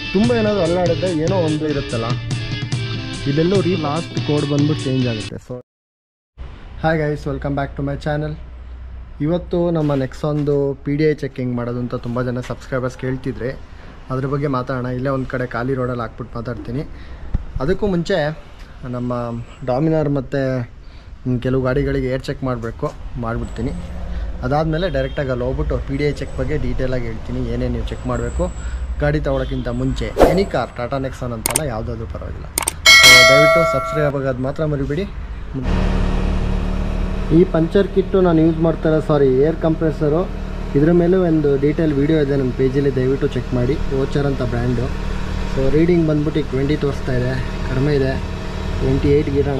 ತುಂಬ ಏನಾದರೂ ಅಲ್ಲಾಡಿದ್ರೆ ಏನೋ ಒಂದು ಇರುತ್ತಲ್ಲ ಇದೆಲ್ಲೋ ರೀ ಲಾಸ್ಟ್ ಕೋಡ್ ಬಂದ್ಬಿಟ್ಟು ಚೇಂಜ್ ಆಗುತ್ತೆ so hi guys welcome back to my channel ಇವತ್ತು ನಮ್ಮ ನೆಕ್ಸೊಂದು ಪಿ ಡಿ ಐ ಚೆಕಿಂಗ್ ಮಾಡೋದು ಅಂತ ತುಂಬ ಜನ ಸಬ್ಸ್ಕ್ರೈಬರ್ಸ್ ಕೇಳ್ತಿದ್ರೆ ಅದ್ರ ಬಗ್ಗೆ ಮಾತಾಡೋಣ ಇಲ್ಲೇ ಒಂದು ಕಡೆ ಖಾಲಿ ರೋಡಲ್ಲಿ ಹಾಕ್ಬಿಟ್ಟು ಮಾತಾಡ್ತೀನಿ ಅದಕ್ಕೂ ಮುಂಚೆ ನಮ್ಮ ಡಾಮಿನಾರ್ ಮತ್ತು ಕೆಲವು ಗಾಡಿಗಳಿಗೆ ಏರ್ ಚೆಕ್ ಮಾಡಬೇಕು ಮಾಡಿಬಿಡ್ತೀನಿ ಅದಾದಮೇಲೆ ಡೈರೆಕ್ಟಾಗಿ ಅಲ್ಲಿ ಹೋಗ್ಬಿಟ್ಟು ಪಿ ಡಿ ಐ ಚೆಕ್ ಬಗ್ಗೆ ಡೀಟೇಲಾಗಿ ಹೇಳ್ತೀನಿ ಏನೇನು ನೀವು ಚೆಕ್ ಮಾಡಬೇಕು ಗಾಡಿ ತೊಗೊಳಕ್ಕಿಂತ ಮುಂಚೆ ಎನಿ ಕಾರ್ ಟಾಟಾ ನೆಕ್ಸಾನ್ ಅಂತಲ್ಲ ಯಾವುದಾದ್ರೂ ಪರವಾಗಿಲ್ಲ ಸೊ ದಯವಿಟ್ಟು ಸಬ್ಸ್ಕ್ರೈಬ್ ಆಗೋದು ಮಾತ್ರ ಮರಿಬೇಡಿ ಈ ಪಂಚರ್ ಕಿಟ್ಟು ನಾನು ಯೂಸ್ ಮಾಡ್ತಾರೆ ಸಾರಿ ಏರ್ ಕಂಪ್ರೆಸರು ಇದ್ರ ಮೇಲೂ ಒಂದು ಡೀಟೇಲ್ ವೀಡಿಯೋ ಇದೆ ನನ್ನ ಪೇಜಲ್ಲಿ ದಯವಿಟ್ಟು ಚೆಕ್ ಮಾಡಿ ಓಚರ್ ಅಂತ ಬ್ರ್ಯಾಂಡು ಸೊ ರೀಡಿಂಗ್ ಬಂದ್ಬಿಟ್ಟು ಈಗ ಟ್ವೆಂಟಿ ತೋರಿಸ್ತಾ ಇದೆ ಕಡಿಮೆ ಇದೆ ಟ್ವೆಂಟಿ ಏಯ್ಟ್ಗೆ ಇರೋಣ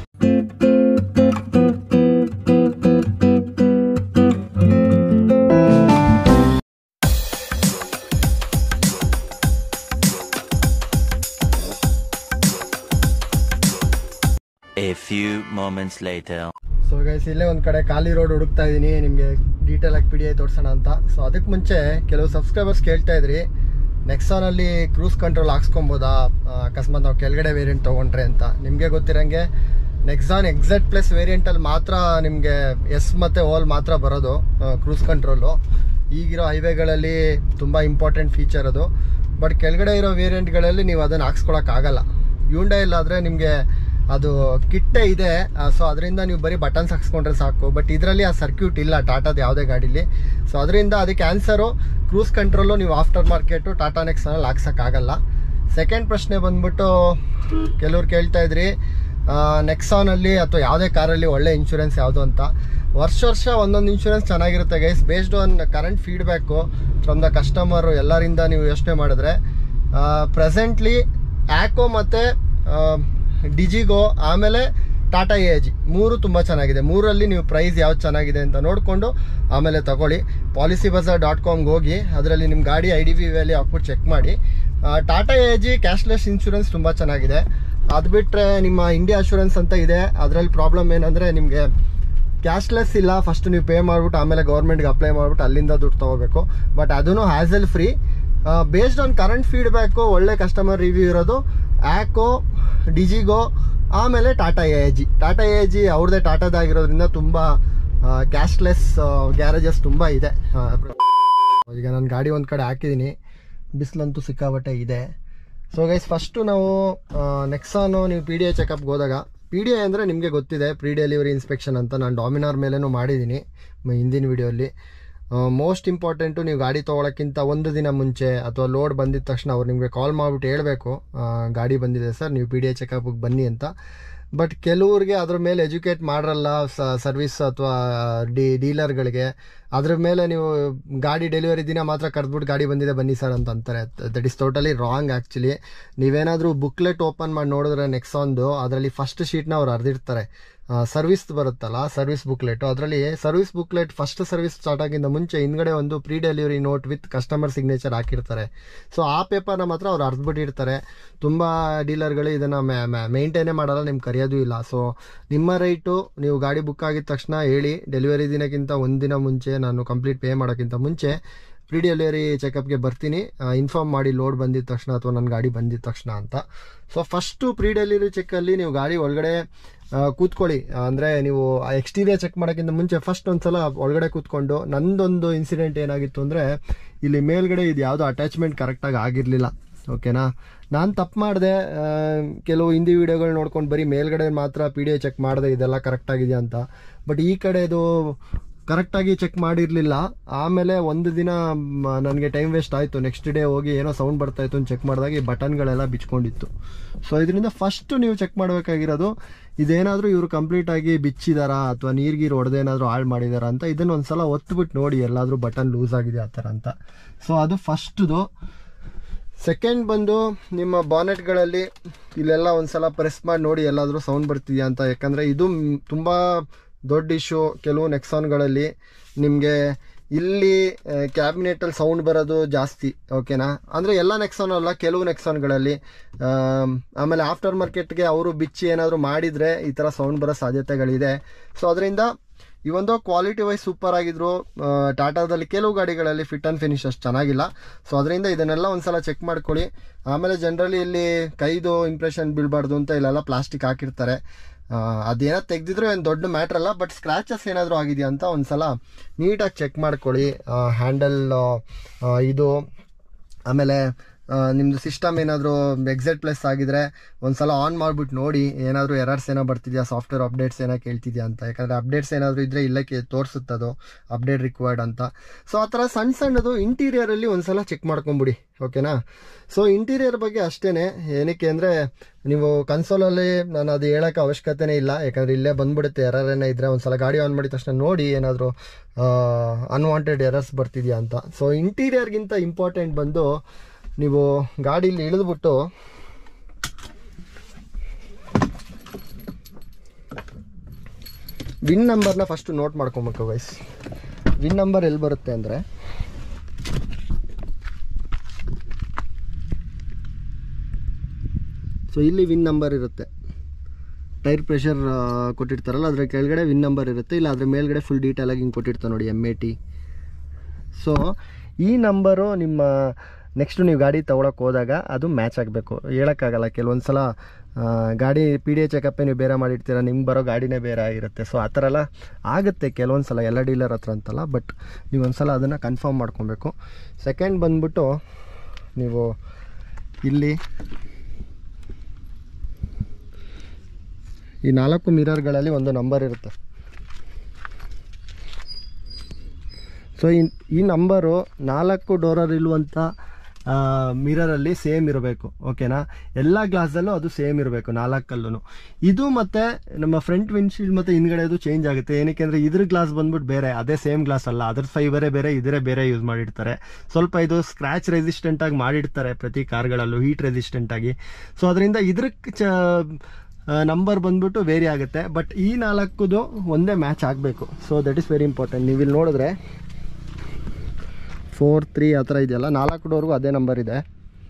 A few moments later. So guys ಇಲ್ಲೇ ಒಂದು ಕಡೆ ಖಾಲಿ ರೋಡ್ ಹುಡುಕ್ತಾ ಇದ್ದೀನಿ ನಿಮಗೆ ಡೀಟೇಲಾಗಿ ಪಿ ಡಿ ಐ ತೋರಿಸೋಣ ಅಂತ ಸೊ ಅದಕ್ಕೆ ಮುಂಚೆ ಕೆಲವು ಸಬ್ಸ್ಕ್ರೈಬರ್ಸ್ ಕೇಳ್ತಾ ಇದ್ರಿ ನೆಕ್ಸಾನಲ್ಲಿ ಕ್ರೂಸ್ ಕಂಟ್ರೋಲ್ ಹಾಕ್ಸ್ಕೊಬೋದಾ ಆ, ಅಕಸ್ಮಾತ್ ನಾವು ಕೆಳಗಡೆ ವೇರಿಯಂಟ್ ತೊಗೊಂಡ್ರೆ ಅಂತ ನಿಮಗೆ ಗೊತ್ತಿರಂಗೆ ನೆಕ್ಸಾನ್ ಎಕ್ಸೆಟ್ ಪ್ಲಸ್ ವೇರಿಯಂಟಲ್ಲಿ ಮಾತ್ರ ನಿಮಗೆ ಎಸ್ ಮತ್ತು ಓಲ್ ಮಾತ್ರ ಬರೋದು ಕ್ರೂಸ್ ಕಂಟ್ರೋಲು ಈಗಿರೋ ಹೈವೇಗಳಲ್ಲಿ ತುಂಬ ಇಂಪಾರ್ಟೆಂಟ್ ಫೀಚರ್ ಅದು ಬಟ್ ಕೆಳಗಡೆ ಇರೋ ವೇರಿಯಂಟ್ಗಳಲ್ಲಿ ನೀವು ಅದನ್ನು ಹಾಕ್ಸ್ಕೊಳಕ್ಕಾಗಲ್ಲ ಯೂಂಡಾ ಇಲ್ಲಾದರೆ ನಿಮಗೆ ಅದು ಕಿಟ್ಟೆ ಇದೆ ಸೊ ಅದರಿಂದ ನೀವು ಬರೀ ಬಟನ್ಸ್ ಹಾಕ್ಸ್ಕೊಂಡ್ರೆ ಸಾಕು ಬಟ್ ಇದರಲ್ಲಿ ಆ ಸರ್ಕ್ಯೂಟ್ ಇಲ್ಲ ಟಾಟಾದ ಯಾವುದೇ ಗಾಡೀಲಿ ಸೊ ಅದರಿಂದ ಅದಕ್ಕೆ ಆನ್ಸರು ಕ್ರೂಸ್ ಕಂಟ್ರೋಲು ನೀವು ಆಫ್ಟರ್ ಮಾರ್ಕೆಟು ಟಾಟಾ ನೆಕ್ಸನಲ್ಲಿ ಹಾಕ್ಸೋಕ್ಕಾಗಲ್ಲ ಸೆಕೆಂಡ್ ಪ್ರಶ್ನೆ ಬಂದ್ಬಿಟ್ಟು ಕೆಲವ್ರು ಕೇಳ್ತಾ ಇದ್ರಿ ನೆಕ್ಸಾನಲ್ಲಿ ಅಥವಾ ಯಾವುದೇ ಕಾರಲ್ಲಿ ಒಳ್ಳೆ ಇನ್ಶೂರೆನ್ಸ್ ಯಾವುದು ಅಂತ ವರ್ಷ ವರ್ಷ ಒಂದೊಂದು ಇನ್ಶೂರೆನ್ಸ್ ಚೆನ್ನಾಗಿರುತ್ತೆ guys based on current feedback from the customer ಎಲ್ಲರಿಂದ ನೀವು ಯೋಚನೆ ಮಾಡಿದ್ರೆ ಪ್ರೆಸೆಂಟ್ಲಿ ಆ್ಯಕೋ ಮತ್ತು ಡಿಜಿಗೋ ಆಮೇಲೆ ಟಾಟಾ ಎ ಜಿ ಮೂರು ತುಂಬ ಚೆನ್ನಾಗಿದೆ ಮೂರಲ್ಲಿ ನೀವು ಪ್ರೈಸ್ ಯಾವ್ದು ಚೆನ್ನಾಗಿದೆ ಅಂತ ನೋಡಿಕೊಂಡು ಆಮೇಲೆ ತಗೊಳ್ಳಿ ಪಾಲಿಸಿ ಬಜಾರ್ ಡಾಟ್ ಕಾಮ್ಗೆ ಹೋಗಿ ಅದರಲ್ಲಿ ನಿಮ್ಮ ಗಾಡಿ ಐ ಡಿ ವಿ ವ್ಯಾಲಿ ಹಾಕ್ಬಿಟ್ಟು ಚೆಕ್ ಮಾಡಿ Tata A G cashless insurance ತುಂಬ ಚೆನ್ನಾಗಿದೆ ಅದು ಬಿಟ್ಟರೆ ನಿಮ್ಮ ಇಂಡಿಯಾ ಅಶೂರೆನ್ಸ್ ಅಂತ ಇದೆ ಅದರಲ್ಲಿ ಪ್ರಾಬ್ಲಮ್ ಏನಂದರೆ ನಿಮಗೆ ಕ್ಯಾಶ್ಲೆಸ್ ಇಲ್ಲ ಫಸ್ಟ್ ನೀವು ಪೇ ಮಾಡಿಬಿಟ್ಟು ಆಮೇಲೆ ಗೌರ್ಮೆಂಟ್ಗೆ ಅಪ್ಲೈ ಮಾಡಿಬಿಟ್ಟು ಅಲ್ಲಿಂದ ದುಡ್ಡು ತೊಗೋಬೇಕು ಬಟ್ ಅದೂ hassle free based on current feedback ಒಳ್ಳೆ ಕಸ್ಟಮರ್ ರಿವ್ಯೂ ಇರೋದು ಆ್ಯಕೋ ಡಿಜಿಗೋ ಆಮೇಲೆ Tata A G Tata A G ಅವ್ರದ್ದೇ ಟಾಟಾದಾಗಿರೋದ್ರಿಂದ ತುಂಬ ಕ್ಯಾಶ್ಲೆಸ್ ಗ್ಯಾರೇಜಸ್ ತುಂಬ ಇದೆ ಆ, ಈಗ ನಾನು ಗಾಡಿ ಒಂದು ಕಡೆ ಹಾಕಿದ್ದೀನಿ ಬಿಸಿಲಂತೂ ಸಿಕ್ಕಾಬಟ್ಟೆ ಇದೆ ಸೊ ಗೈಸ್ ಫಸ್ಟು ನಾವು ನೆಕ್ಸಾನು ನೀವು ಪಿ ಡಿ ಐ ಚೆಕಪ್ಗೆ ಹೋದಾಗ ಪಿ ಡಿ ಐ ಅಂದರೆ ನಿಮಗೆ ಗೊತ್ತಿದೆ ಪ್ರೀ ಡೆಲಿವರಿ ಇನ್ಸ್ಪೆಕ್ಷನ್ ಅಂತ ನಾನು ಡಾಮಿನಾರ್ ಮೇಲೇನೂ ಮಾಡಿದ್ದೀನಿ ಮ- ಹಿಂದಿನ ವಿಡಿಯೋಲಿ ಮೋಸ್ಟ್ ಇಂಪಾರ್ಟೆಂಟು ನೀವು ಗಾಡಿ ತೊಗೊಳಕ್ಕಿಂತ ಒಂದು ದಿನ ಮುಂಚೆ ಅಥವಾ ಲೋಡ್ ಬಂದಿದ ತಕ್ಷಣ ಅವ್ರು ನಿಮಗೆ ಕಾಲ್ ಮಾಡಿಬಿಟ್ಟು ಹೇಳಬೇಕು ಗಾಡಿ ಬಂದಿದೆ ಸರ್ ನೀವು ಪಿ ಡಿ ಐ ಚೆಕಪ್ಗೆ ಬನ್ನಿ ಅಂತ ಬಟ್ ಕೆಲವ್ರಿಗೆ ಅದ್ರ ಮೇಲೆ ಎಜುಕೇಟ್ ಮಾಡರಲ್ಲ ಸರ್ವಿಸ್ ಅಥವಾ ಡಿ ಡೀಲರ್ಗಳಿಗೆ ಅದ್ರ ಮೇಲೆ ನೀವು ಗಾಡಿ ಡೆಲಿವರಿ ದಿನ ಮಾತ್ರ ಕರೆದ್ಬಿಟ್ಟು ಗಾಡಿ ಬಂದಿದೆ ಬನ್ನಿ ಸರ್ ಅಂತ ಅಂತಾರೆ that is totally wrong actually ನೀವೇನಾದರೂ ಬುಕ್ಲೆಟ್ ಓಪನ್ ಮಾಡಿ ನೋಡಿದ್ರೆ ನೆಕ್ಸಾನ್ದು ಅದರಲ್ಲಿ ಫಸ್ಟ್ ಶೀಟ್ನ ಅವ್ರು ಅರ್ದಿರ್ತಾರೆ ಸರ್ವಿಸ್ ಬರುತ್ತಲ್ಲ ಸರ್ವಿಸ್ ಬುಕ್ಲೆಟು ಅದರಲ್ಲಿ service booklet first service start ಆಗಿಂದ ಮುಂಚೆ ಹಿಂದ್ಗಡೆ ಒಂದು pre delivery note with customer signature ಹಾಕಿರ್ತಾರೆ ಸೊ ಆ ಪೇಪರ್ನ ಮಾತ್ರ ಅವ್ರು ಅರ್ದ್ಬಿಟ್ಟಿರ್ತಾರೆ ತುಂಬ ಡೀಲರ್ಗಳು ಇದನ್ನು ಮೇಂಟೈನೇ ಮಾಡಲ್ಲ ನಿಮ್ಗೆ ಕರೆಯೋದು ಇಲ್ಲ ಸೊ ನಿಮ್ಮ ರೈಟು ನೀವು ಗಾಡಿ ಬುಕ್ ಆಗಿದ ತಕ್ಷಣ ಹೇಳಿ ಡೆಲಿವರಿ ದಿನಕ್ಕಿಂತ ಒಂದು ದಿನ ಮುಂಚೆ ನಾನು ಕಂಪ್ಲೀಟ್ ಪೇ ಮಾಡೋಕ್ಕಿಂತ ಮುಂಚೆ ಪ್ರೀ ಡೆಲಿವರಿ ಚೆಕಪ್ಗೆ ಬರ್ತೀನಿ ಇನ್ಫಾರ್ಮ್ ಮಾಡಿ ಲೋಡ್ ಬಂದಿದ ತಕ್ಷಣ ಅಥವಾ ನನ್ನ ಗಾಡಿ ಬಂದಿದ ತಕ್ಷಣ ಅಂತ ಸೊ ಫಸ್ಟು ಪ್ರೀ ಡೆಲಿವರಿ ಚೆಕ್ಕಲ್ಲಿ ನೀವು ಗಾಡಿ ಒಳಗಡೆ ಆ, ಕೂತ್ಕೊಳ್ಳಿ ಅಂದರೆ ನೀವು ಎಕ್ಸ್ಟೀರಿಯರ್ ಚೆಕ್ ಮಾಡೋಕ್ಕಿಂತ ಮುಂಚೆ ಫಸ್ಟ್ ಒಂದ್ಸಲ ಒಳಗಡೆ ಕೂತ್ಕೊಂಡು ನಂದೊಂದು ಇನ್ಸಿಡೆಂಟ್ ಏನಾಗಿತ್ತು ಅಂದರೆ ಇಲ್ಲಿ ಮೇಲ್ಗಡೆ ಇದು ಯಾವುದೋ ಅಟ್ಯಾಚ್ಮೆಂಟ್ ಕರೆಕ್ಟಾಗಿ ಆಗಿರಲಿಲ್ಲ ಓಕೆನಾ ನಾನು ತಪ್ಪು ಮಾಡಿದೆ ಕೆಲವು ಹಿಂದಿ ವಿಡಿಯೋಗಳು ನೋಡ್ಕೊಂಡು ಬರೀ ಮೇಲ್ಗಡೆ ಮಾತ್ರ ಪಿ ಡಿ ಐ ಚೆಕ್ ಮಾಡಿದೆ ಇದೆಲ್ಲ ಕರೆಕ್ಟಾಗಿದೆಯಾ ಅಂತ ಬಟ್ ಈ ಕಡೆ ಇದು ಕರೆಕ್ಟಾಗಿ ಚೆಕ್ ಮಾಡಿರಲಿಲ್ಲ ಆಮೇಲೆ ಒಂದು ದಿನ ನನಗೆ ಟೈಮ್ ವೇಸ್ಟ್ ಆಯಿತು ನೆಕ್ಸ್ಟ್ ಡೇ ಹೋಗಿ ಏನೋ ಸೌಂಡ್ ಬರ್ತಾ ಇತ್ತು ಅಂತ ಚೆಕ್ ಮಾಡಿದಾಗ ಈ ಬಟನ್ಗಳೆಲ್ಲ ಬಿಚ್ಕೊಂಡಿತ್ತು ಸೊ ಇದರಿಂದ ಫಸ್ಟ್ ನೀವು ಚೆಕ್ ಮಾಡಬೇಕಾಗಿರೋದು ಇದೇನಾದರೂ ಇವರು ಕಂಪ್ಲೀಟಾಗಿ ಬಿಚ್ಚಿದಾರಾ ಅಥವಾ ನೀರ್ಗೀರು ಹೊಡೆದೇನಾದರೂ ಹಾಳು ಮಾಡಿದಾರಾ ಅಂತ ಇದನ್ನು ಒಂದ್ಸಲ ಒತ್ಬಿಟ್ಟು ನೋಡಿ ಎಲ್ಲಾದರೂ ಬಟನ್ ಲೂಸ್ ಆಗಿದೆ ಆ ಥರ ಅಂತ ಸೊ ಅದು ಫಸ್ಟ್ದು ಸೆಕೆಂಡ್ ಬಂದು ನಿಮ್ಮ ಬಾನೆಟ್ಗಳಲ್ಲಿ ಇಲ್ಲೆಲ್ಲ ಒಂದ್ಸಲ ಪ್ರೆಸ್ ಮಾಡಿ ನೋಡಿ ಎಲ್ಲಾದರೂ ಸೌಂಡ್ ಬರ್ತಿದ್ಯಾ ಅಂತ ಯಾಕಂದರೆ ಇದು ಮ್- ತುಂಬ ದೊಡ್ಡ ಇಶ್ಯೂ ಕೆಲವು ನೆಕ್ಸಾನ್ಗಳಲ್ಲಿ ನಿಮಗೆ ಇಲ್ಲಿ ಕ್ಯಾಬಿನೆಟಲ್ಲಿ ಸೌಂಡ್ ಬರೋದು ಜಾಸ್ತಿ ಓಕೆನಾ ಅಂದರೆ ಎಲ್ಲ ನೆಕ್ಸಾನ್ ಅಲ್ಲ ಕೆಲವು ನೆಕ್ಸಾನ್ಗಳಲ್ಲಿ ಆಮ್, ಆಮೇಲೆ ಆಫ್ಟರ್ ಮಾರ್ಕೆಟ್ಗೆ ಅವರು ಬಿಚ್ಚಿ ಏನಾದರೂ ಮಾಡಿದರೆ ಈ ಥರ ಸೌಂಡ್ ಬರೋ ಸಾಧ್ಯತೆಗಳಿದೆ ಸೊ ಅದರಿಂದ ಈ ಒಂದು ಕ್ವಾಲಿಟಿ ವೈಸ್ ಸೂಪರ್ ಆಗಿದ್ರು ಆ, ಟಾಟಾದಲ್ಲಿ ಕೆಲವು ಗಾಡಿಗಳಲ್ಲಿ ಫಿಟ್ ಆ್ಯಂಡ್ ಫಿನಿಶ್ ಅಷ್ಟು ಚೆನ್ನಾಗಿಲ್ಲ ಸೊ ಅದರಿಂದ ಇದನ್ನೆಲ್ಲ ಒಂದ್ಸಲ ಚೆಕ್ ಮಾಡ್ಕೊಳ್ಳಿ ಆಮೇಲೆ ಜನರಲಿ ಇಲ್ಲಿ ಕೈದು ಇಂಪ್ರೆಷನ್ ಬೀಳಬಾರ್ದು ಅಂತ ಇಲ್ಲೆಲ್ಲ ಪ್ಲಾಸ್ಟಿಕ್ ಹಾಕಿರ್ತಾರೆ ಆ, ಅದೇನೋ ತೆಗ್ದಿದ್ರು ಏನು ದೊಡ್ಡ ಮ್ಯಾಟ್ರ್ ಅಲ್ಲ ಬಟ್ ಸ್ಕ್ರಾಚಸ್ ಏನಾದರೂ ಆಗಿದೆಯಾ ಅಂತ ಒಂದ್ಸಲ ನೀಟಾಗಿ ಚೆಕ್ ಮಾಡ್ಕೊಳ್ಳಿ ಹ್ಯಾಂಡಲ್ ಇದು ಆಮೇಲೆ ಆ, ನಿಮ್ದು ಸಿಸ್ಟಮ್ ಏನಾದರೂ ಎಕ್ಸೆಟ್ ಪ್ಲಸ್ ಆಗಿದ್ರೆ ಒಂದ್ಸಲ ಆನ್ ಮಾಡಿಬಿಟ್ಟು ನೋಡಿ ಏನಾದರೂ ಎರರ್ಸ್ ಏನೋ ಬರ್ತಿದ್ಯಾ ಸಾಫ್ಟ್ವೇರ್ ಅಪ್ಡೇಟ್ಸ್ ಏನೋ ಕೇಳ್ತಿದ್ಯಾ ಅಂತ ಯಾಕಂದರೆ ಅಪ್ಡೇಟ್ಸ್ ಏನಾದರೂ ಇದ್ದರೆ ಇಲ್ಲಕ್ಕೆ ತೋರಿಸುತ್ತದು ಅಪ್ಡೇಟ್ ರಿಕ್ವೈರ್ಡ್ ಅಂತ ಸೊ ಆ ಥರ ಸಣ್ಣ ಸಣ್ಣದು ಇಂಟೀರಿಯರಲ್ಲಿ ಒಂದ್ಸಲ ಚೆಕ್ ಮಾಡ್ಕೊಂಬಿಡಿ ಓಕೆನಾ ಸೊ ಇಂಟೀರಿಯರ್ ಬಗ್ಗೆ ಅಷ್ಟೇ ಏನಕ್ಕೆ ಅಂದರೆ ನೀವು ಕನ್ಸೋಲಲ್ಲಿ ನಾನು ಅದು ಹೇಳೋಕ್ಕೆ ಅವಶ್ಯಕತೆನೇ ಇಲ್ಲ ಯಾಕಂದರೆ ಇಲ್ಲೇ ಬಂದ್ಬಿಡುತ್ತೆ ಎರರ್ ಏನೋ ಇದ್ದರೆ ಒಂದ್ಸಲ ಗಾಡಿ ಆನ್ ಮಾಡಿದ ತಕ್ಷಣ ನೋಡಿ ಏನಾದರೂ ಅನ್ವಾಂಟೆಡ್ ಎರರ್ಸ್ ಬರ್ತಿದ್ಯಾ ಅಂತ ಸೊ ಇಂಟೀರಿಯರ್ಗಿಂತ ಇಂಪಾರ್ಟೆಂಟ್ ಬಂದು ನೀವು ಗಾಡೀಲಿ ಇಳಿದ್ಬಿಟ್ಟು ವಿನ್ ನಂಬರ್ನ ಫಸ್ಟ್ ನೋಟ್ ಮಾಡ್ಕೊಬೇಕು ವೈಸ್ ವಿನ್ ನಂಬರ್ ಎಲ್ಲಿ ಬರುತ್ತೆ ಅಂದರೆ ಸೊ ಇಲ್ಲಿ ವಿನ್ ನಂಬರ್ ಇರುತ್ತೆ ಟೈರ್ ಪ್ರೆಷರ್ ಕೊಟ್ಟಿರ್ತಾರಲ್ಲ ಅದ್ರ ಕೆಳಗಡೆ ವಿನ್ ನಂಬರ್ ಇರುತ್ತೆ ಇಲ್ಲ ಅದ್ರ ಮೇಲ್ಗಡೆ ಫುಲ್ ಡೀಟೇಲಾಗಿ ಹಿಂಗೆ ಕೊಟ್ಟಿರ್ತಾರೆ ನೋಡಿ ಎಮ್ ಎ ಟಿ ಸೊ ಈ ನಂಬರು ನಿಮ್ಮ ನೆಕ್ಸ್ಟ್ ನೀವು ಗಾಡಿ ತೊಗೊಳಕ್ಕೆ ಹೋದಾಗ ಅದು ಮ್ಯಾಚ್ ಆಗಬೇಕು ಹೇಳೋಕ್ಕಾಗಲ್ಲ ಕೆಲವೊಂದು ಸಲ ಆ, ಗಾಡಿ ಪಿ ಡಿ ಎ ಚೆಕಪ್ಪೇ ನೀವು ಬೇರೆ ಮಾಡಿರ್ತೀರ ನಿಮ್ಗೆ ಬರೋ ಗಾಡಿನೇ ಬೇರೆ ಆಗಿರುತ್ತೆ ಸೊ ಆ ಥರ ಎಲ್ಲ ಆಗುತ್ತೆ ಕೆಲವೊಂದು ಸಲ ಎಲ್ಲ ಡೀಲರ್ ಹತ್ರ ಅಂತಲ್ಲ ಬಟ್ ನೀವು ಒಂದು ಸಲ ಅದನ್ನು ಕನ್ಫರ್ಮ್ ಮಾಡ್ಕೊಬೇಕು ಸೆಕೆಂಡ್ ಬಂದ್ಬಿಟ್ಟು ನೀವು ಇಲ್ಲಿ ಈ ನಾಲ್ಕು ಮಿರರ್ಗಳಲ್ಲಿ ಒಂದು ನಂಬರ್ ಇರುತ್ತೆ ಸೊ ಈ ಈ ನಂಬರು ನಾಲ್ಕು ಡೋರಲ್ಲಿರುವಂಥ ಮಿರರಲ್ಲಿ ಸೇಮ್ ಇರಬೇಕು ಓಕೆನಾ ಎಲ್ಲ ಗ್ಲಾಸಲ್ಲೂ ಅದು ಸೇಮ್ ಇರಬೇಕು ನಾಲ್ಕಲ್ಲೂ ಇದು ಮತ್ತು ನಮ್ಮ ಫ್ರಂಟ್ ವಿಂಡ್ಶೀಲ್ಡ್ ಮತ್ತು ಹಿಂದ್ಗಡೆದು ಚೇಂಜ್ ಆಗುತ್ತೆ ಏನಕ್ಕೆ ಅಂದರೆ ಇದ್ರ ಗ್ಲಾಸ್ ಬಂದ್ಬಿಟ್ಟು ಬೇರೆ ಅದೇ ಸೇಮ್ ಗ್ಲಾಸ್ ಅಲ್ಲ ಅದ್ರ ಫೈಬರೇ ಬೇರೆ ಇದರೇ ಬೇರೆ ಯೂಸ್ ಮಾಡಿರ್ತಾರೆ ಸ್ವಲ್ಪ ಇದು ಸ್ಕ್ರ್ಯಾಚ್ ರೆಸಿಸ್ಟೆಂಟ್ ಆಗಿ ಮಾಡಿರ್ತಾರೆ ಪ್ರತಿ ಕಾರ್ಗಳಲ್ಲೂ ಹೀಟ್ ರೆಸಿಸ್ಟೆಂಟ್ ಆಗಿ ಸೊ ಅದರಿಂದ ಇದ್ರಕ್ಕೆ ಚ ನಂಬರ್ ಬಂದ್ಬಿಟ್ಟು ವೇರಿ ಆಗುತ್ತೆ ಬಟ್ ಈ ನಾಲ್ಕುದು ಒಂದೇ ಮ್ಯಾಚ್ ಆಗಬೇಕು so that is very important ನೀವು ಇಲ್ಲಿ ನೋಡಿದ್ರೆ ಫೋರ್ ತ್ರೀ ಆ ಥರ ಇದೆಯಲ್ಲ ನಾಲ್ಕು ಡೋರ್ಗೂ ಅದೇ ನಂಬರ್ ಇದೆ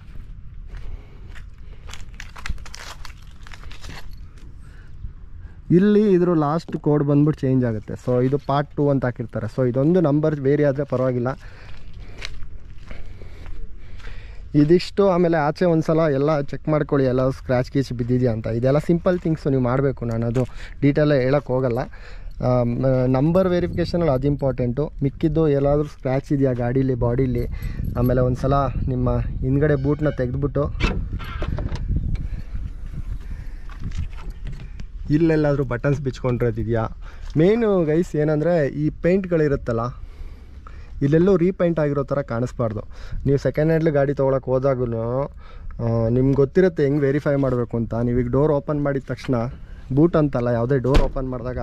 ಇಲ್ಲಿ ಇದ್ರ ಲಾಸ್ಟ್ ಕೋಡ್ ಬಂದ್ಬಿಟ್ಟು ಚೇಂಜ್ ಆಗುತ್ತೆ ಸೊ ಇದು ಪಾರ್ಟ್ ಟೂ ಅಂತ ಹಾಕಿರ್ತಾರೆ ಸೊ ಇದೊಂದು ನಂಬರ್ ವೇರಿ ಆದರೆ ಪರವಾಗಿಲ್ಲ ಇದಿಷ್ಟು ಆಮೇಲೆ ಆಚೆ ಒಂದ್ಸಲ ಎಲ್ಲ ಚೆಕ್ ಮಾಡ್ಕೊಳ್ಳಿ ಎಲ್ಲ ಸ್ಕ್ರ್ಯಾಚ್ ಗೀಚ್ ಬಿದ್ದಿದೆಯಾ ಅಂತ ಇದೆಲ್ಲ ಸಿಂಪಲ್ ಥಿಂಗ್ಸು ನೀವು ಮಾಡಬೇಕು ನಾನು ಅದು ಡೀಟೇಲ್ ಹೇಳೋಕ್ಕೆ ಹೋಗಲ್ಲ ನಂಬರ್ ವೆರಿಫಿಕೇಷನಲ್ಲಿ ಅದು ಇಂಪಾರ್ಟೆಂಟು ಮಿಕ್ಕಿದ್ದು ಎಲ್ಲಾದರೂ ಸ್ಕ್ರ್ಯಾಚ್ ಇದೆಯಾ ಗಾಡೀಲಿ ಬಾಡೀಲಿ ಆಮೇಲೆ ಒಂದು ಸಲ ನಿಮ್ಮ ಹಿಂದ್ಗಡೆ ಬೂಟ್ನ ತೆಗೆದ್ಬಿಟ್ಟು ಇಲ್ಲೆಲ್ಲಾದರೂ ಬಟನ್ಸ್ ಬಿಚ್ಕೊಂಡಿರೋದಿದೆಯಾ ಮೇಯ್ನು ಗೈಸ್ ಏನಂದರೆ ಈ ಪೇಂಟ್ಗಳಿರುತ್ತಲ್ಲ ಇಲ್ಲೆಲ್ಲೂ ರೀಪೇಂಟ್ ಆಗಿರೋ ಥರ ಕಾಣಿಸ್ಬಾರ್ದು ನೀವು ಸೆಕೆಂಡ್ ಹ್ಯಾಂಡ್ಲ್ ಗಾಡಿ ತೊಗೊಳಕ್ಕೆ ಹೋದಾಗೂ ನಿಮ್ಗೆ ಗೊತ್ತಿರುತ್ತೆ ಹೆಂಗೆ ವೆರಿಫೈ ಮಾಡಬೇಕು ಅಂತ ನೀವೀಗ ಡೋರ್ ಓಪನ್ ಮಾಡಿದ ತಕ್ಷಣ ಬೂಟ್ ಅಂತಲ್ಲ ಯಾವುದೇ ಡೋರ್ ಓಪನ್ ಮಾಡಿದಾಗ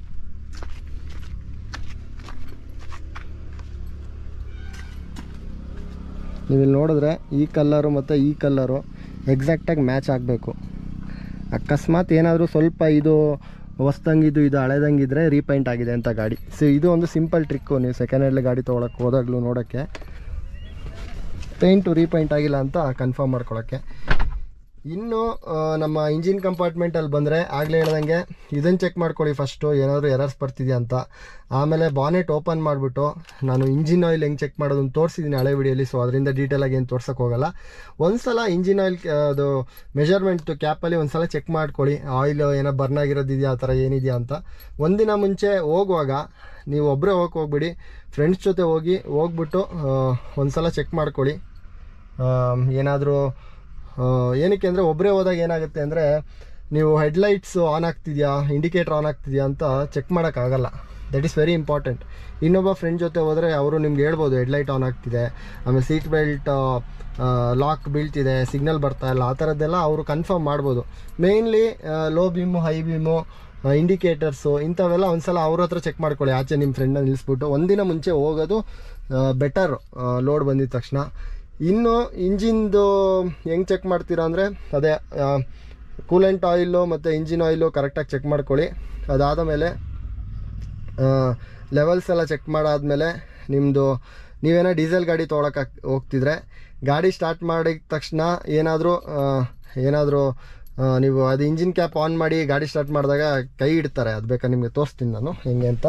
ನೀವು ಇಲ್ಲಿ ನೋಡಿದ್ರೆ ಈ ಕಲ್ಲರು ಮತ್ತು ಈ ಕಲ್ಲರು ಎಕ್ಸಾಕ್ಟಾಗಿ ಮ್ಯಾಚ್ ಆಗಬೇಕು ಅಕಸ್ಮಾತ್ ಏನಾದರೂ ಸ್ವಲ್ಪ ಇದು ಹೊಸ್ದಂಗಿದ್ದು ಇದು ಹಳೆದಂಗಿದ್ರೆ ರೀಪೈಂಟ್ ಆಗಿದೆ ಅಂತ ಗಾಡಿ ಸೊ ಇದು ಒಂದು ಸಿಂಪಲ್ ಟ್ರಿಕ್ಕು ನೀವು ಸೆಕೆಂಡ್ ಹ್ಯಾಂಡ್ಲಿ ಗಾಡಿ ತೊಗೊಳಕ್ಕೆ ಹೋದಾಗಲೂ ನೋಡೋಕ್ಕೆ ಪೇಂಟು ರೀಪೈಂಟ್ ಆಗಿಲ್ಲ ಅಂತ ಕನ್ಫರ್ಮ್ ಮಾಡ್ಕೊಳ್ಳೋಕ್ಕೆ ಇನ್ನು ಆ, ನಮ್ಮ ಇಂಜಿನ್ ಕಂಪಾರ್ಟ್ಮೆಂಟಲ್ಲಿ ಬಂದರೆ ಆಗಲೇ ಹೇಳ್ದಂಗೆ ಇದನ್ನು ಚೆಕ್ ಮಾಡ್ಕೊಳ್ಳಿ ಫಸ್ಟು ಏನಾದರೂ ಎರರ್ಸ್ ಬರ್ತಿದೆಯಾ ಅಂತ ಆಮೇಲೆ ಬಾನೆಟ್ ಓಪನ್ ಮಾಡಿಬಿಟ್ಟು ನಾನು ಇಂಜಿನ್ ಆಯಿಲ್ ಹೆಂಗೆ ಚೆಕ್ ಮಾಡೋದನ್ನು ತೋರಿಸಿದ್ದೀನಿ ಹಳೆ ವಿಡಿಯೋಲಿ ಸೊ ಅದರಿಂದ ಡೀಟೇಲಾಗಿ ಏನು ತೋರ್ಸೋಕೆ ಹೋಗಲ್ಲ ಒಂದ್ಸಲ ಇಂಜಿನ್ ಆಯಿಲ್ ಅದು ಮೆಜರ್ಮೆಂಟ್ ಕ್ಯಾಪಲ್ಲಿ ಒಂದ್ಸಲ ಚೆಕ್ ಮಾಡ್ಕೊಳ್ಳಿ ಆಯಿಲ್ ಏನೋ ಬರ್ನ್ ಆಗಿರೋದಿದೆಯಾ ಆ ಥರ ಏನಿದೆಯಾ ಅಂತ ಒಂದಿನ ಮುಂಚೆ ಹೋಗುವಾಗ ನೀವು ಒಬ್ಬರೇ ಹೋಗಕ್ಕೆ ಹೋಗ್ಬಿಡಿ ಫ್ರೆಂಡ್ಸ್ ಜೊತೆ ಹೋಗಿ ಹೋಗ್ಬಿಟ್ಟು ಆ, ಒಂದ್ಸಲ ಚೆಕ್ ಮಾಡ್ಕೊಳ್ಳಿ ಏನಾದರೂ ಏನಕ್ಕೆ ಅಂದರೆ ಒಬ್ಬರೇ ಹೋದಾಗ ಏನಾಗುತ್ತೆ ಅಂದರೆ ನೀವು ಹೆಡ್ಲೈಟ್ಸ್ ಆನ್ ಆಗ್ತಿದೆಯಾ ಇಂಡಿಕೇಟರ್ ಆನ್ ಆಗ್ತಿದೆಯಾ ಅಂತ ಚೆಕ್ ಮಾಡೋಕ್ಕಾಗಲ್ಲ ದಟ್ ಈಸ್ ವೆರಿ ಇಂಪಾರ್ಟೆಂಟ್ ಇನ್ನೊಬ್ಬ ಫ್ರೆಂಡ್ ಜೊತೆ ಹೋದರೆ ಅವರು ನಿಮ್ಗೆ ಹೇಳ್ಬೋದು ಹೆಡ್ಲೈಟ್ ಆನ್ ಆಗ್ತಿದೆ ಆಮೇಲೆ ಸೀಟ್ ಬೆಲ್ಟ್ ಲಾಕ್ ಬೀಳ್ತಿದೆ ಸಿಗ್ನಲ್ ಬರ್ತಾ ಇಲ್ಲ ಆ ಥರದ್ದೆಲ್ಲ ಅವರು ಕನ್ಫರ್ಮ್ ಮಾಡ್ಬೋದು mainly low beam high beam indicators ಇಂಥವೆಲ್ಲ ಒಂದ್ಸಲ ಅವ್ರ ಹತ್ರ ಚೆಕ್ ಮಾಡ್ಕೊಳ್ಳಿ ಆಚೆ ನಿಮ್ಮ ಫ್ರೆಂಡನ್ನ ನಿಲ್ಲಿಸ್ಬಿಟ್ಟು ಒಂದಿನ ಮುಂಚೆ ಹೋಗೋದು ಬೆಟರ್ ಲೋಡ್ ಬಂದಿದ ತಕ್ಷಣ ಇನ್ನು ಇಂಜಿನ್ದು ಹೆಂಗೆ ಚೆಕ್ ಮಾಡ್ತೀರಾ ಅಂದರೆ ಅದೇ ಕೂಲೆಂಟ್ ಆಯಿಲು ಮತ್ತು ಇಂಜಿನ್ ಆಯಿಲು ಕರೆಕ್ಟಾಗಿ ಚೆಕ್ ಮಾಡ್ಕೊಳ್ಳಿ ಅದಾದ ಮೇಲೆ ಲೆವೆಲ್ಸ್ ಎಲ್ಲ ಚೆಕ್ ಮಾಡಾದ್ಮೇಲೆ ನಿಮ್ಮದು ನೀವೇನೋ ಡೀಸೆಲ್ ಗಾಡಿ ತೊಗೊಳಕ್ಕೆ ಹೋಗ್ತಿದ್ರೆ ಗಾಡಿ ಸ್ಟಾರ್ಟ್ ಮಾಡಿದ ತಕ್ಷಣ ಏನಾದರೂ ಏನಾದರೂ ಆ, ನೀವು ಅದು ಇಂಜಿನ್ ಕ್ಯಾಪ್ ಆನ್ ಮಾಡಿ ಗಾಡಿ ಸ್ಟಾರ್ಟ್ ಮಾಡಿದಾಗ ಕೈ ಇಡ್ತಾರೆ ಅದು ಬೇಕಾ ನಿಮಗೆ ತೋರಿಸ್ತೀನಿ ನಾನು ಹೆಂಗೆ ಅಂತ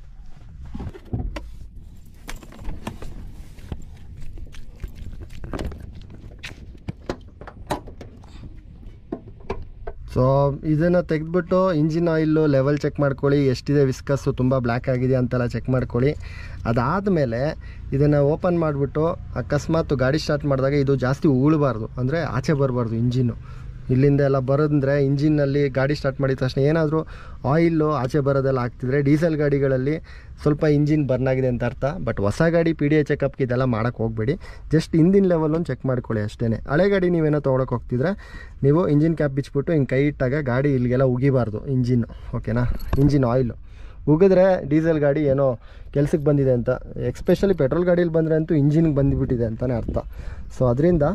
ಸೊ ಇದನ್ನು ತೆಗೆದ್ಬಿಟ್ಟು ಇಂಜಿನ್ ಆಯಿಲ್ಲು ಲೆವೆಲ್ ಚೆಕ್ ಮಾಡ್ಕೊಳ್ಳಿ ಎಷ್ಟಿದೆ ವಿಸ್ಕಸ್ಸು ತುಂಬ ಬ್ಲ್ಯಾಕ್ ಆಗಿದೆ ಅಂತೆಲ್ಲ ಚೆಕ್ ಮಾಡ್ಕೊಳ್ಳಿ ಅದಾದಮೇಲೆ ಇದನ್ನು ಓಪನ್ ಮಾಡಿಬಿಟ್ಟು ಅಕಸ್ಮಾತ್ ಗಾಡಿ ಸ್ಟಾರ್ಟ್ ಮಾಡಿದಾಗ ಇದು ಜಾಸ್ತಿ ಉಳ್ಬಾರ್ದು ಅಂದರೆ ಆಚೆ ಬರಬಾರ್ದು ಇಂಜಿನ್ನು ಇಲ್ಲಿಂದ ಎಲ್ಲ ಬರೋದಂದ್ರೆ ಇಂಜಿನ್ನಲ್ಲಿ ಗಾಡಿ ಸ್ಟಾರ್ಟ್ ಮಾಡಿದ ತಕ್ಷಣ ಏನಾದರೂ ಆಯಿಲ್ಲು ಆಚೆ ಬರೋದೆಲ್ಲ ಆಗ್ತಿದ್ರೆ ಡೀಸೆಲ್ ಗಾಡಿಗಳಲ್ಲಿ ಸ್ವಲ್ಪ ಇಂಜಿನ್ ಬರ್ನ್ ಆಗಿದೆ ಅಂತ ಅರ್ಥ ಬಟ್ ಹೊಸ ಗಾಡಿ ಪಿ ಡಿ ಎ ಚೆಕಪ್ಗೆ ಇದೆಲ್ಲ ಮಾಡೋಕ್ಕೆ ಹೋಗಬೇಡಿ ಜಸ್ಟ್ ಹಿಂದಿನ ಲೆವೆಲೊಂದು ಚೆಕ್ ಮಾಡ್ಕೊಳ್ಳಿ ಅಷ್ಟೇ ಹಳೆ ಗಾಡಿ ನೀವೇನೋ ತೊಗೊಳಕ್ಕೆ ಹೋಗ್ತಿದ್ರೆ ನೀವು ಇಂಜಿನ್ ಕ್ಯಾಪ್ ಬಿಚ್ಬಿಟ್ಟು ಹಿಂಗೆ ಕೈ ಇಟ್ಟಾಗ ಗಾಡಿ ಇಲ್ಲಿಗೆಲ್ಲ ಉಗಿಬಾರ್ದು ಇಂಜಿನ್ ಓಕೆನಾ ಇಂಜಿನ್ ಆಯಿಲು ಉಗಿದ್ರೆ ಡೀಸೆಲ್ ಗಾಡಿ ಏನೋ ಕೆಲ್ಸಕ್ಕೆ ಬಂದಿದೆ ಅಂತ ಎಕ್ಸ್ಪೆಷಲಿ ಪೆಟ್ರೋಲ್ ಗಾಡೀಲಿ ಬಂದರೆ ಅಂತೂ ಇಂಜಿನ್ಗೆ ಬಂದುಬಿಟ್ಟಿದೆ ಅಂತಲೇ ಅರ್ಥ ಸೊ ಅದರಿಂದ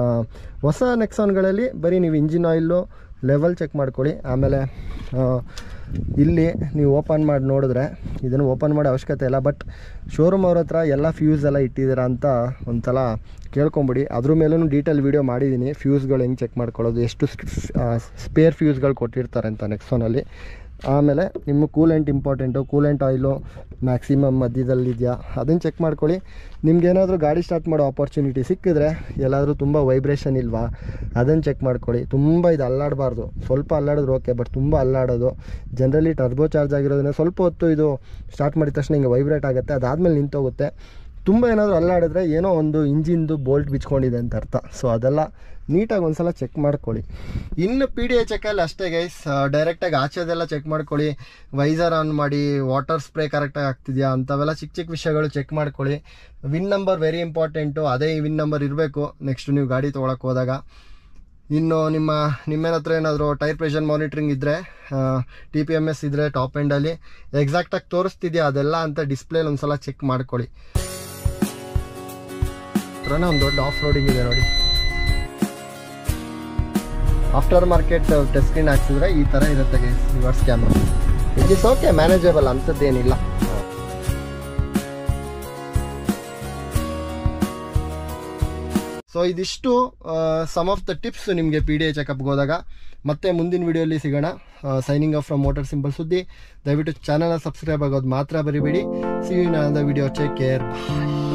ಹೊಸ ನೆಕ್ಸಾನ್ಗಳಲ್ಲಿ ಬರೀ ನೀವು ಇಂಜಿನ್ ಆಯಿಲ್ಲು ಲೆವೆಲ್ ಚೆಕ್ ಮಾಡ್ಕೊಳ್ಳಿ ಆಮೇಲೆ ಆ, ಇಲ್ಲಿ ನೀವು ಓಪನ್ ಮಾಡಿ ನೋಡಿದ್ರೆ ಇದನ್ನು ಓಪನ್ ಮಾಡೋ ಅವಶ್ಯಕತೆ ಇಲ್ಲ ಬಟ್ ಶೋರೂಮ್ ಅವ್ರ ಹತ್ರ ಎಲ್ಲ ಫ್ಯೂಸ್ ಎಲ್ಲ ಇಟ್ಟಿದ್ದೀರಾ ಅಂತ ಒಂದ್ಸಲ ಕೇಳ್ಕೊಂಬಿಡಿ ಅದ್ರ ಮೇಲೂ ಡೀಟೇಲ್ ವೀಡಿಯೋ ಮಾಡಿದ್ದೀನಿ ಫ್ಯೂಸ್ಗಳು ಹೆಂಗೆ ಚೆಕ್ ಮಾಡ್ಕೊಳ್ಳೋದು ಎಷ್ಟು ಸ್ಪೇರ್ ಫ್ಯೂಸ್ಗಳು ಕೊಟ್ಟಿರ್ತಾರೆ ಅಂತ ನೆಕ್ಸೋನಲ್ಲಿ ಆಮೇಲೆ ನಿಮ್ಮ coolant important coolant oil maximum ಮಧ್ಯದಲ್ಲಿದೆಯಾ ಅದನ್ನು ಚೆಕ್ ಮಾಡ್ಕೊಳ್ಳಿ ನಿಮ್ಗೇನಾದರೂ ಗಾಡಿ ಸ್ಟಾರ್ಟ್ ಮಾಡೋ ಆಪರ್ಚುನಿಟಿ ಸಿಕ್ಕಿದ್ರೆ ಎಲ್ಲಾದರೂ ತುಂಬ ವೈಬ್ರೇಷನ್ ಇಲ್ವಾ ಅದನ್ನು ಚೆಕ್ ಮಾಡ್ಕೊಳ್ಳಿ ತುಂಬ ಇದು ಅಲ್ಲಾಡಬಾರ್ದು ಸ್ವಲ್ಪ ಅಲ್ಲಾಡಿದ್ರೆ ಓಕೆ ಬಟ್ ತುಂಬ ಅಲ್ಲಾಡೋದು ಜನರಲಿ ಟರ್ಬೋ ಚಾರ್ಜ್ ಆಗಿರೋದ್ರಿಂದ ಸ್ವಲ್ಪ ಹೊತ್ತು ಇದು ಸ್ಟಾರ್ಟ್ ಮಾಡಿದ ತಕ್ಷಣ ಹಿಂಗೆ ವೈಬ್ರೇಟ್ ಆಗುತ್ತೆ ಅದಾದಮೇಲೆ ನಿಂತೋಗುತ್ತೆ ತುಂಬ ಏನಾದರೂ ಅಲ್ಲಾಡಿದ್ರೆ ಏನೋ ಒಂದು ಇಂಜಿನ್ದು ಬೋಲ್ಟ್ ಬಿಚ್ಕೊಂಡಿದೆ ಅಂತ ಅರ್ಥ ಸೊ ಅದೆಲ್ಲ ನೀಟಾಗಿ ಒಂದ್ಸಲ ಚೆಕ್ ಮಾಡ್ಕೊಳ್ಳಿ ಇನ್ನು ಪಿ ಡಿ ಎ ಚೆಕಲ್ಲಿ ಅಷ್ಟೇ ಗೈಸ್ ಡೈರೆಕ್ಟಾಗಿ ಆಚೆದೆಲ್ಲ ಚೆಕ್ ಮಾಡ್ಕೊಳ್ಳಿ ವೈಸರ್ ಆನ್ ಮಾಡಿ ವಾಟರ್ ಸ್ಪ್ರೇ ಕರೆಕ್ಟಾಗಿ ಆಗ್ತಿದೆಯಾ ಅಂಥವೆಲ್ಲ ಚಿಕ್ಕ ಚಿಕ್ಕ ವಿಷಯಗಳು ಚೆಕ್ ಮಾಡ್ಕೊಳ್ಳಿ ವಿನ್ ನಂಬರ್ ವೆರಿ ಇಂಪಾರ್ಟೆಂಟು ಅದೇ ವಿನ್ ನಂಬರ್ ಇರಬೇಕು ನೆಕ್ಸ್ಟ್ ನೀವು ಗಾಡಿ ತೊಗೊಳಕ್ಕೆ ಹೋದಾಗ ಇನ್ನು ನಿಮ್ಮ ನಿಮ್ಮೇನ ಹತ್ರ ಏನಾದರೂ ಟೈರ್ ಪ್ರೆಷರ್ ಮಾನಿಟ್ರಿಂಗ್ ಇದ್ದರೆ ಟಿ ಪಿ ಎಮ್ ಎಸ್ ಇದ್ದರೆ ಟಾಪ್ ಎಂಡಲ್ಲಿ ಎಕ್ಸಾಕ್ಟಾಗಿ ತೋರಿಸ್ತಿದೆಯಾ ಅದೆಲ್ಲ ಅಂತ ಡಿಸ್ಪ್ಲೇಲಿ ಒಂದ್ಸಲ ಚೆಕ್ ಮಾಡ್ಕೊಳ್ಳಿ ಹತ್ರನೇ ಒಂದು ದೊಡ್ಡ ಆಫ್ ರೋಡಿಂಗ್ ಇದೆ ನೋಡಿ ಆಫ್ಟರ್ ಮಾರ್ಕೆಟ್ ಟಚ್ ಸ್ಕ್ರೀನ್ ಹಾಕ್ಸಿದ್ರೆ ಈ ಥರ ಇರುತ್ತೆ reverse camera it is okay manageable ಅಂಥದ್ದೇನಿಲ್ಲ ಸೊ ಇದಿಷ್ಟು ಸಮ್ ಆಫ್ ದ ಟಿಪ್ಸ್ ನಿಮಗೆ ಪಿ ಡಿ ಎ ಚೆಕಪ್ಗೆ ಹೋದಾಗ ಮತ್ತೆ ಮುಂದಿನ ವಿಡಿಯೋಲಿ ಸಿಗೋಣ signing off from motor simple ಸುದ್ದಿ ದಯವಿಟ್ಟು ಚಾನಲ್ನ ಸಬ್ಸ್ಕ್ರೈಬ್ ಆಗೋದು ಮಾತ್ರ ಬರಿಬೇಡಿ see you in video take care bye